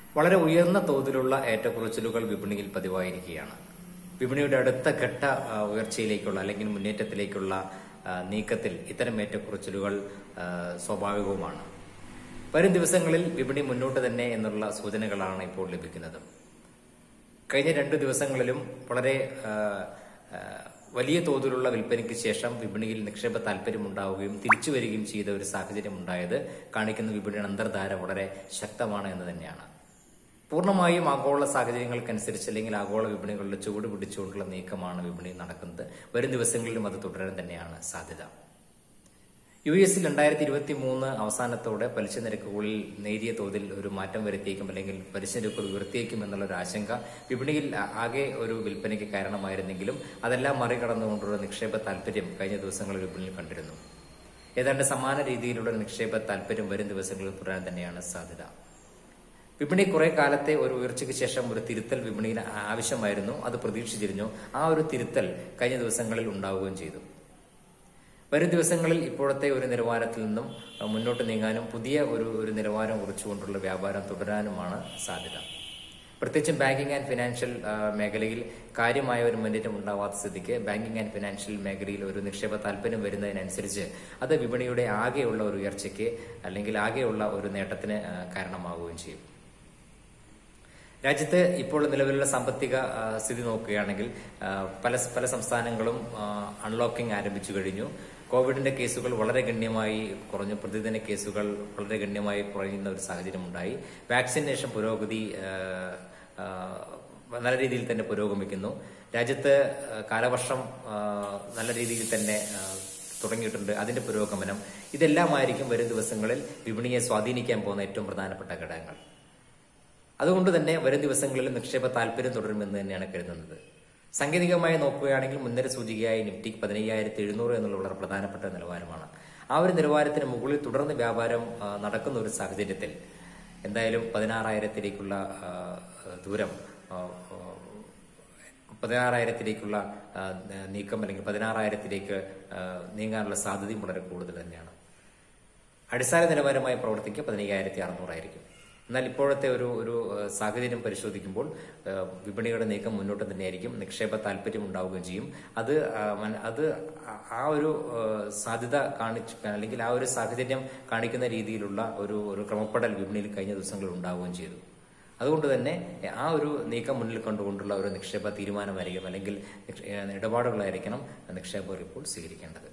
വളരെ ഉയർന്ന തോതിലുള്ള ഏറ്റക്കുറച്ചിലുകൾ വിപണിയിൽ പതിവായിരിക്കുകയാണ് വിപണിയുടെ അടുത്ത ഘട്ട ആ, ഉയർച്ചയിലേക്കുള്ള അല്ലെങ്കിൽ മുന്നേറ്റത്തിലേക്കുള്ള ആ, നീക്കത്തിൽ ഇത്തരം ഏറ്റക്കുറച്ചിലുകൾ ആ, സ്വാഭാവികവുമാണ് വരും ദിവസങ്ങളിൽ വിപണി മുന്നോട്ട് തന്നെ എന്നുള്ള സൂചനകളാണ് ഇപ്പോൾ ലഭിക്കുന്നത് കഴിഞ്ഞ രണ്ട് ദിവസങ്ങളിലും വളരെ ആ, ആ, വലിയ തോതിലുള്ള വിൽപ്പനയ്ക്ക് ശേഷം വിപണിയിൽ നിക്ഷേപ താല്പര്യമുണ്ടാവുകയും തിരിച്ചു വരികയും ചെയ്ത ഒരു സാഹചര്യം ഉണ്ടായത് കാണിക്കുന്ന വിപണിയുടെ അന്തർധാര വളരെ ശക്തമാണ് എന്ന് തന്നെയാണ് പൂർണ്ണമായും ആഗോള സാഹചര്യങ്ങൾക്കനുസരിച്ച് അല്ലെങ്കിൽ ആഗോള വിപണികളുടെ ചുവട് പിടിച്ചുകൊണ്ടുള്ള നീക്കമാണ് വിപണിയിൽ നടക്കുന്നത് വരും ദിവസങ്ങളിലും അത് തുടരാൻ തന്നെയാണ് സാധ്യത യു എസിൽ രണ്ടായിരത്തി ഇരുപത്തി മൂന്ന് അവസാനത്തോടെ പലിശ നിരക്കുകളിൽ നേരിയ തോതിൽ ഒരു മാറ്റം വരുത്തിയേക്കും അല്ലെങ്കിൽ പലിശ നിരക്കുകൾ ഉയർത്തിയേക്കും എന്നുള്ള ഒരു ആശങ്ക വിപണിയിൽ ആ- ആകെ ഒരു വിൽപ്പനയ്ക്ക് കാരണമായിരുന്നെങ്കിലും അതെല്ലാം മറികടന്നുകൊണ്ടുള്ള നിക്ഷേപ താല്പര്യം കഴിഞ്ഞ ദിവസങ്ങളിൽ വിപണിയിൽ കണ്ടിരുന്നു ഏതാണ്ട് സമാന രീതിയിലുള്ള ഒരു നിക്ഷേപ താല്പര്യം വരും ദിവസങ്ങളിൽ തുടരാൻ തന്നെയാണ് സാധ്യത വിപണി കുറെ കാലത്തെ ഒരു ഉയർച്ചയ്ക്ക് ശേഷം ഒരു തിരുത്തൽ വിപണിയിൽ ആവശ്യമായിരുന്നു അത് പ്രതീക്ഷിച്ചിരുന്നു ആ ഒരു തിരുത്തൽ കഴിഞ്ഞ ദിവസങ്ങളിൽ ഉണ്ടാവുകയും ചെയ്തു വരും ദിവസങ്ങളിൽ ഇപ്പോഴത്തെ ഒരു നിലവാരത്തിൽ നിന്നും അഹ്, മുന്നോട്ട് നീങ്ങാനും പുതിയ ഒരു ഒരു നിലവാരം കുറിച്ചുകൊണ്ടുള്ള വ്യാപാരം തുടരാനുമാണ് സാധ്യത പ്രത്യേകിച്ചും ബാങ്കിംഗ് ആൻഡ് ഫിനാൻഷ്യൽ ആ, മേഖലയിൽ കാര്യമായ ഒരു മുന്നേറ്റം ഉണ്ടാവാത്ത സ്ഥിതിക്ക് ബാങ്കിംഗ് ആൻഡ് ഫിനാൻഷ്യൽ മേഖലയിൽ ഒരു നിക്ഷേപ താല്പര്യം വരുന്നതിനനുസരിച്ച് അത് വിപണിയുടെ ആകെയുള്ള ഒരു ഉയർച്ചയ്ക്ക് അല്ലെങ്കിൽ ആകെയുള്ള ഒരു നേട്ടത്തിന് ആ, കാരണമാവുകയും ചെയ്യും രാജ്യത്ത് ഇപ്പോൾ നിലവിലുള്ള സാമ്പത്തിക ആ, സ്ഥിതി നോക്കുകയാണെങ്കിൽ ആ, പല പല സംസ്ഥാനങ്ങളും അൺലോക്കിംഗ് ആരംഭിച്ചു കഴിഞ്ഞു കോവിഡിന്റെ കേസുകൾ വളരെ ഗണ്യമായി കുറഞ്ഞു പ്രതിദിന കേസുകൾ വളരെ ഗണ്യമായി കുറയുന്ന ഒരു സാഹചര്യം ഉണ്ടായി വാക്സിനേഷൻ പുരോഗതി ആ, ആ, നല്ല രീതിയിൽ തന്നെ പുരോഗമിക്കുന്നു രാജ്യത്ത് ആ, കാലവർഷം ആ, നല്ല രീതിയിൽ തന്നെ ആ, തുടങ്ങിയിട്ടുണ്ട് അതിന്റെ പുരോഗമനം ഇതെല്ലാമായിരിക്കും വരും ദിവസങ്ങളിൽ വിപണിയെ സ്വാധീനിക്കാൻ പോകുന്ന ഏറ്റവും പ്രധാനപ്പെട്ട ഘടകങ്ങൾ അതുകൊണ്ട് തന്നെ വരും ദിവസങ്ങളിൽ നിക്ഷേപ താല്പര്യം തുടരുമെന്ന് തന്നെയാണ് കരുതുന്നത് സാങ്കേതികമായി നോക്കുകയാണെങ്കിൽ മുൻനിര സൂചികയായി നിഫ്റ്റി പതിനയ്യായിരത്തി എഴുന്നൂറ് എന്നുള്ള വളരെ പ്രധാനപ്പെട്ട നിലവാരമാണ് ആ ഒരു നിലവാരത്തിന് മുകളിൽ തുടർന്ന് വ്യാപാരം ആ, നടക്കുന്ന ഒരു സാഹചര്യത്തിൽ എന്തായാലും പതിനാറായിരത്തിലേക്കുള്ള ആ, ദൂരം ആ, ആ, പതിനാറായിരത്തിലേക്കുള്ള ആ, നീക്കം അല്ലെങ്കിൽ പതിനാറായിരത്തിലേക്ക് ആ, നീങ്ങാനുള്ള സാധ്യതയും വളരെ കൂടുതൽ തന്നെയാണ് അടിസ്ഥാന നിലവാരമായി പ്രവർത്തിക്കുക പതിനയ്യായിരത്തി അറുന്നൂറായിരിക്കും എന്നാൽ ഇപ്പോഴത്തെ ഒരു ഒരു ഏഹ്, സാഹചര്യം പരിശോധിക്കുമ്പോൾ ഏഹ്, വിപണിയുടെ നീക്കം മുന്നോട്ട് തന്നെയായിരിക്കും നിക്ഷേപ താല്പര്യം ഉണ്ടാവുകയും ചെയ്യും അത് ആ, മൻ- അത് ആ- ആ ഒരു ഏഹ്, സാധ്യത കാണിച്ച് അല്ലെങ്കിൽ ആ ഒരു സാഹചര്യം കാണിക്കുന്ന രീതിയിലുള്ള ഒരു ഒരു ക്രമപ്പെടൽ വിപണിയിൽ കഴിഞ്ഞ ദിവസങ്ങളിൽ ഉണ്ടാവുകയും ചെയ്തു അതുകൊണ്ട് തന്നെ ആ ഒരു നീക്കം മുന്നിൽ കണ്ടുകൊണ്ടുള്ള ഒരു നിക്ഷേപ തീരുമാനമായിരിക്കും അല്ലെങ്കിൽ നിക്ഷ- ഏഹ്, ഇടപാടുകളായിരിക്കണം നിക്ഷേപകർ ഇപ്പോൾ സ്വീകരിക്കേണ്ടത്